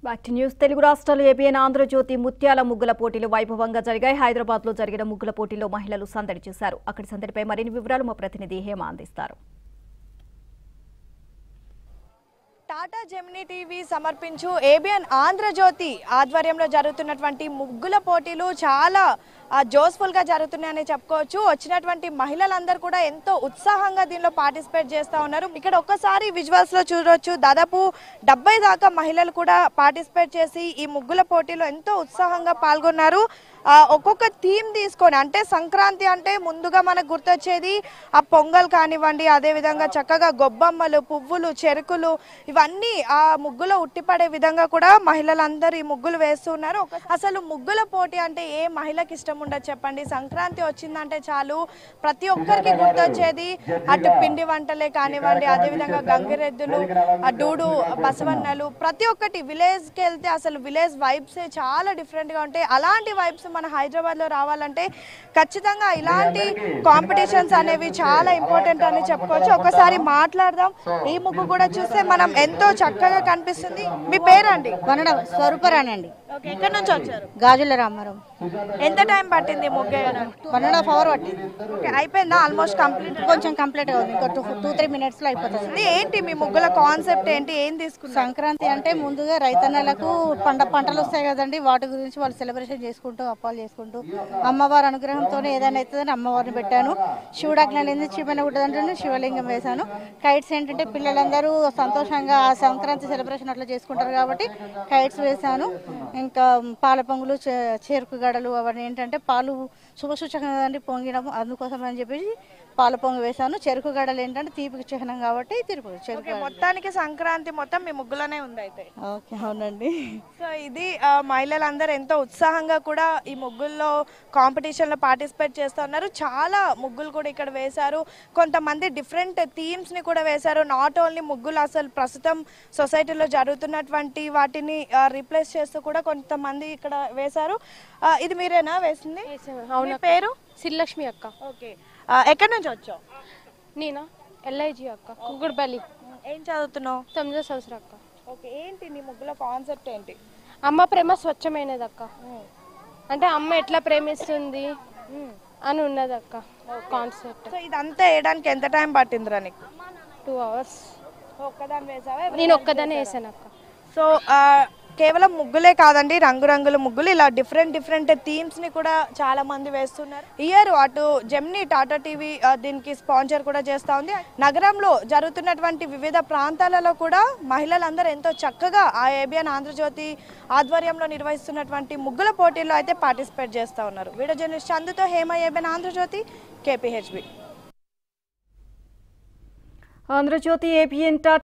back to news Telugu రాష్ట్రాలు ABN Andhra Jyothi ముత్యాల ముగ్గుల పోటీలు వైభవంగా జరిగాయి హైదరాబాద్ లో జరిగిన ముగ్గుల పోటీలో మహిళలు సందడి చేశారు అక్కడి సందడిపై మరిన్ని వివరాలు మా ప్రతినిధి హేమ అందిస్తారు టాటా జెమినీ టీవీ సమర్పించు ఏబిఎన్ ఆంధ్రజ్యోతి ఆధ్వర్యంలో జరుగుతున్నటువంటి ముగ్గుల పోటీలు చాలా ఆ, జోస్ఫుల్ గా జరుగుతున్నాయని చెప్పుకోవచ్చు వచ్చినటువంటి మహిళలందరూ కూడా ఎంతో ఉత్సాహంగా దీనిలో పార్టిసిపేట్ చేస్తా ఉన్నారు ఇక్కడ ఒక్కసారి విజువల్స్ లో చూడొచ్చు దాదాపు డెబ్బై దాకా మహిళలు కూడా పార్టిసిపేట్ చేసి ఈ ముగ్గుల పోటీలో ఎంతో ఉత్సాహంగా పాల్గొన్నారు ఆ, ఒక్కొక్క థీమ్ తీసుకొని అంటే సంక్రాంతి అంటే ముందుగా మనకు గుర్తొచ్చేది ఆ పొంగల్ కానివ్వండి అదే విధంగా చక్కగా గొబ్బమ్మలు పువ్వులు చెరుకులు ఇవన్నీ ఆ ముగ్గులో ఉట్టిపడే విధంగా కూడా మహిళలందరూ ఈ ముగ్గులు వేస్తున్నారు ఒక- అసలు ముగ్గుల పోటీ అంటే ఏ మహిళకి ఇష్టం ఉండదు చెప్పండి సంక్రాంతి వచ్చిందంటే చాలు ప్రతి ఒక్కరికి గుర్తొచ్చేది అటు పిండి వంటలే కానివ్వండి అదే విధంగా గంగిరెద్దులు ఆ డూడు బసవన్నలు ప్రతి ఒక్కటి విలేజ్ కి వెళ్తే అసలు విలేజ్ వైబ్స్ చాలా డిఫరెంట్ గా ఉంటాయి అలాంటి వైబ్స్ మన హైదరాబాద్ లో రావాలంటే ఖచ్చితంగా ఇలాంటి కాంపిటీషన్స్ అనేవి చాలా ఇంపార్టెంట్ అని చెప్పుకోవచ్చు ఒకసారి మాట్లాడదాం ఈ ముగ్గు కూడా చూస్తే మనం ఎంతో చక్కగా కనిపిస్తుంది మీ పేరండి వనడ స్వరూపరానండి ఓకే ఎక్కడి నుంచి వచ్చారు గాజుల రామారావు ఎంత టైం పట్టింది ముగ్గు వేయడానికి వన్ అండ్ హాఫ్ అవర్ పట్టింది ఓకే అయిపోయిందా ఆల్మోస్ట్ కంప్లీట్ కొంచెం కంప్లీట్ గా ఉంది ఇంకో టూ టూ త్రీ మినిట్స్ లో అయిపోతుంది ఏంటి మీ ముగ్గుల కాన్సెప్ట్ ఏంటి ఏం తీసుకున్నారు సంక్రాంతి అంటే ముందుగా రైతన్నలకు పంట పంటలు వస్తాయి కదండి వాటి గురించి వాళ్ళు సెలబ్రేషన్ చేసుకుంటూ అప్పాలు చేసుకుంటూ అమ్మవారి అనుగ్రహంతో ఏదైనా అవుతుందని అమ్మవారిని పెట్టాను శివుడాజ్ఞ లేని చీమైన గుడ్డదంటే శివలింగం వేశాను కైట్స్ ఏంటంటే పిల్లలందరూ సంతోషంగా ఆ సంక్రాంతి సెలబ్రేషన్ అట్లా చేసుకుంటారు కాబట్టి కైట్స్ వేశాను ఇంకా పాల పొంగులు చే- చెరుకు గడలు అవన్నీ ఏంటంటే పాలు శుభసూచకంగా కదండి పొంగినము అందుకోసం అని చెప్పేసి పాల పొంగు వేశాను చెరుకు గడలు ఏంటంటే తీపికి చిహ్నం కాబట్టి తిరుపు చెరుకు ఓకే మొత్తానికి సంక్రాంతి మొత్తం మీ ముగ్గులోనే ఉంది అయితే ఓకే అవునండి సో ఇది ఆ, మహిళలందరూ ఎంతో ఉత్సాహంగా కూడా ఈ ముగ్గుల్లో కాంపిటీషన్ లో పార్టిసిపేట్ చేస్తూ ఉన్నారు చాలా ముగ్గులు కూడా ఇక్కడ వేశారు కొంతమంది డిఫరెంట్ థీమ్స్ ని కూడా వేశారు నాట్ ఓన్లీ ముగ్గులు అసలు ప్రస్తుతం సొసైటీలో జరుగుతున్నటువంటి వాటిని రీప్లేస్ చేస్తూ కూడా కొంతమంది ఇక్కడ వేశారు ఆ, ఇది మీరేనా వేసింది మీ పేరు సిరిలక్ష్మి అక్క ఓకే ఎక్కడి నుంచి వచ్చావు నేనా ఎల్ఐజి అక్క కుగుడుపల్లి ఏం చదువుతున్నావు తొమ్మిదో సంవత్సరం అక్క ఓకే ఏంటి నీ ముగ్గుల కాన్సెప్ట్ ఏంటి అమ్మ ప్రేమ స్వచ్ఛమైనది అక్క అంటే అమ్మ ఎట్లా ప్రేమిస్తుంది అని ఉన్నది అక్క కాన్సెప్ట్ సో ఇదంతా వేయడానికి ఎంత టైం పట్టిందిరా నీకు టూ అవర్స్ ఒక్కదాని వేసావా నేను ఒక్కదానే వేసాను అక్క సో ఆ, కేవలం ముగ్గులే కాదండి రంగురంగుల ముగ్గులు ఇలా డిఫరెంట్ డిఫరెంట్ థీమ్స్ ని కూడా చాలా మంది వేస్తున్నారు ఇయర్ అటు జెమ్నీ టాటా టీవీ ఆ, దీనికి స్పాన్సర్ కూడా చేస్తా ఉంది నగరంలో జరుగుతున్నటువంటి వివిధ ప్రాంతాలలో కూడా మహిళలందరూ ఎంతో చక్కగా ఆ ఏబిఎన్ ఆంధ్రజ్యోతి ఆధ్వర్యంలో నిర్వహిస్తున్నటువంటి ముగ్గుల పోటీల్లో అయితే పార్టిసిపేట్ చేస్తా ఉన్నారు వీడియో జర్నలిస్ట్ చందుతో Hema ABN Andhrajyothi KPHB Andhrajyothi APN